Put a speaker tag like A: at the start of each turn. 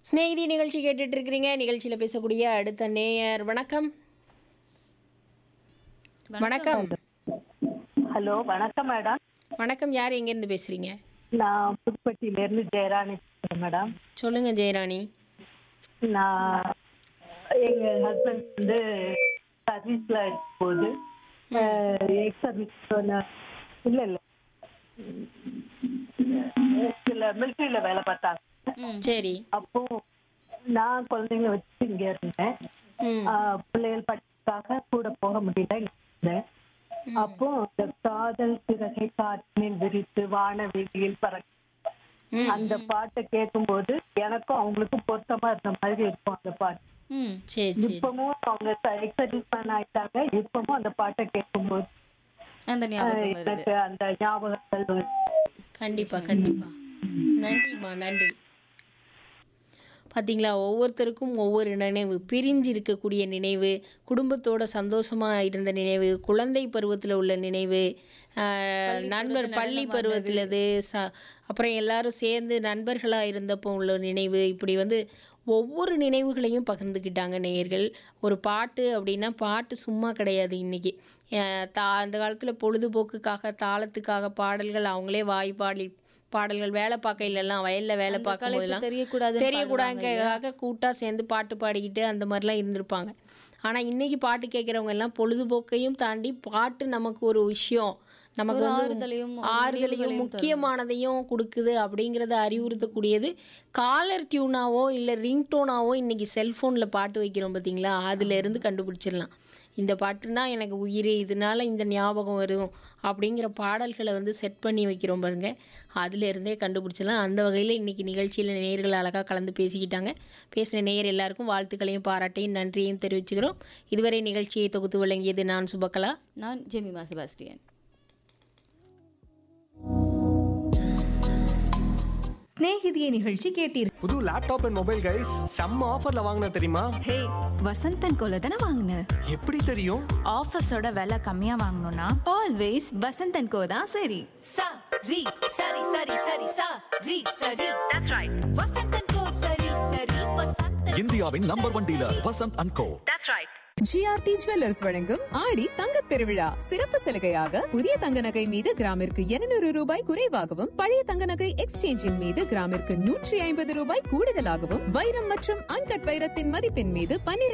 A: ஸ்நேகிதி நிகழ்ச்சி கேட்டுட்டு இருக்கிறீங்க நிகழ்ச்சியில் பேசக்கூடிய அடுத்த நேயர் வணக்கம் வணக்கம்
B: ஹலோ வணக்கம் மேடம்
A: வணக்கம் யார் எங்கேருந்து பேசுறீங்க
B: நான் புதுப்பட்டியில இருந்து ஜெயராணி பேசுறேன் மேடம்
A: சொல்லுங்க ஜெயராணி
B: நான் எங்க ஹஸ்பண்ட் வந்து சர்வீஸ்ல இருக்கும்போது எக்ஸ் சர்வீஸ் இல்ல இல்ல இல்ல மிலிட்டரியில வேலை பார்த்தாங்க
A: சரி
B: அப்போ நான் குழந்தைங்களை வச்சு இங்க இருந்தேன்
A: ம்
B: ஆஹ் பிள்ளைகள் படிப்புக்காக கூட போக முடியல இங்க இருந்தேன் அப்போ இந்த காதல் சிறகை காற்றினில் விரித்து வானவெளியில் பறக்க
A: ம்.
B: அந்த பாட்டை கேட்கும்போது எனக்கும் அவங்களுக்கும் பொருத்தமா இருந்த மாதிரி இருக்கும் அந்த பாட்டு
C: ம்
A: சரி சரி
B: இப்பவும் அவங்க எக்ஸர்சைஸ் பண்ண ஆயிட்டாங்க இப்பவும் அந்த பாட்டை கேட்கும்போது
C: அந்த
B: ஆஹ்,
C: ஞாபகம் வருது
B: எனக்கு அந்த ஞாபகங்கள் வருது.
A: கண்டிப்பா கண்டிப்பா நன்றிம்மா நன்றி பார்த்தீங்களா ஒவ்வொருத்தருக்கும் ஒவ்வொரு நினைவு பிரிஞ்சு இருக்கக்கூடிய நினைவு குடும்பத்தோட சந்தோஷமா இருந்த நினைவு குழந்தை பருவத்தில் உள்ள நினைவு ஆஹ், நண்பர் பள்ளி பருவத்திலது ச அப்புறம் எல்லாரும் சேர்ந்து நண்பர்களாக இருந்தப்போ உள்ள நினைவு இப்படி வந்து ஒவ்வொரு நினைவுகளையும் பகிர்ந்துக்கிட்டாங்க நேயர்கள் ஒரு பாட்டு அப்படின்னா பாட்டு சும்மா கிடையாது இன்னைக்கு அஹ் தா அந்த காலத்தில் பொழுதுபோக்குக்காக தாளத்துக்காக பாடல்கள் அவங்களே வாய் பாடி பாடல்கள் வேலை பார்க்கையிலலாம் வயலில் வேலை
C: அந்த
A: பார்க்கும் போதெல்லாம்
C: கலைப்பு தெரியக்கூடாதுன்னு
A: தெரியக்கூடாதுக்காக கூட்டாக சேர்ந்து பாட்டு பாடிக்கிட்டு அந்த மாதிரிலாம் இருந்திருப்பாங்க ஆனால் இன்னைக்கு பாட்டு கேட்குறவங்க எல்லாம் பொழுதுபோக்கையும் தாண்டி பாட்டு நமக்கு ஒரு விஷயம் நமக்கு
C: ஒரு
A: வந்து
C: ஆறுதலையும், ஒரு
A: ஆறுதலையும்
C: நினைவுகளையும்
A: முக்கியமானதையும் கொடுக்குது அப்படிங்கிறத அறிவுறுத்தக்கூடியது காலர் டியூனாவோ இல்லை ரிங்டோனாவோ இன்னைக்கு செல்ஃபோனில் பாட்டு வைக்கிறோம் பார்த்தீங்களா அதுல இருந்து கண்டுபிடிச்சிடலாம் இந்த பாட்டுனா எனக்கு உயிர் இதனால இந்த ஞாபகம் வரும் அப்படிங்கிற பாடல்களை வந்து செட் பண்ணி வைக்கிறோம் பாருங்க அதுல இருந்தே கண்டுபிடிச்சிடலாம் அந்த வகையில் இன்னைக்கு நிகழ்ச்சியில் நேயர்கள் அழகாக கலந்து பேசிக்கிட்டாங்க பேசின நேயர் எல்லாருக்கும் வாழ்த்துக்களையும் பாராட்டையும் நன்றியையும் தெரிவிச்சுக்கிறோம் இதுவரை நிகழ்ச்சியை தொகுத்து வழங்கியது நான் சுபகலா
C: நான் ஜெமிமா செபாஸ்டியன்
D: ஸ்நேகிதிய நிகழ்ச்சி கேட்டீர்கள்
E: புது லேப்டாப் அண்ட் மொபைல் கைஸ் செம்ம ஆஃபர்ல வாங்கின தெரியுமா
D: ஹே வசந்தன் கோல தானே வாங்கின
E: எப்படி தெரியும்
F: ஆஃபீஸோட விலை கம்மியா வாங்கணும்னா
D: ஆல்வேஸ் வசந்தன் கோ தான் சரி
G: sa ri sari sari sari sa ri sari that's right vasantan ko sari sari vasantan
H: இந்தியாவின் number one dealer Vasanth and co
G: that's right
I: GRT jewellers வழங்கும் ஆடி தங்கத் திருவிழா சிறப்பு சலுகையாக புதிய தங்க நகை மீது கிராமிற்கு 200 ரூபாய் குறைவாகவும் பழைய தங்க நகை எக்ஸ்சேஞ்சின் மீது கிராமிற்கு நூற்றி ஐம்பது ரூபாய் கூடுதலாகவும் வைரம் மற்றும் அன்கட் வைரத்தின் மதிப்பின் மீது 12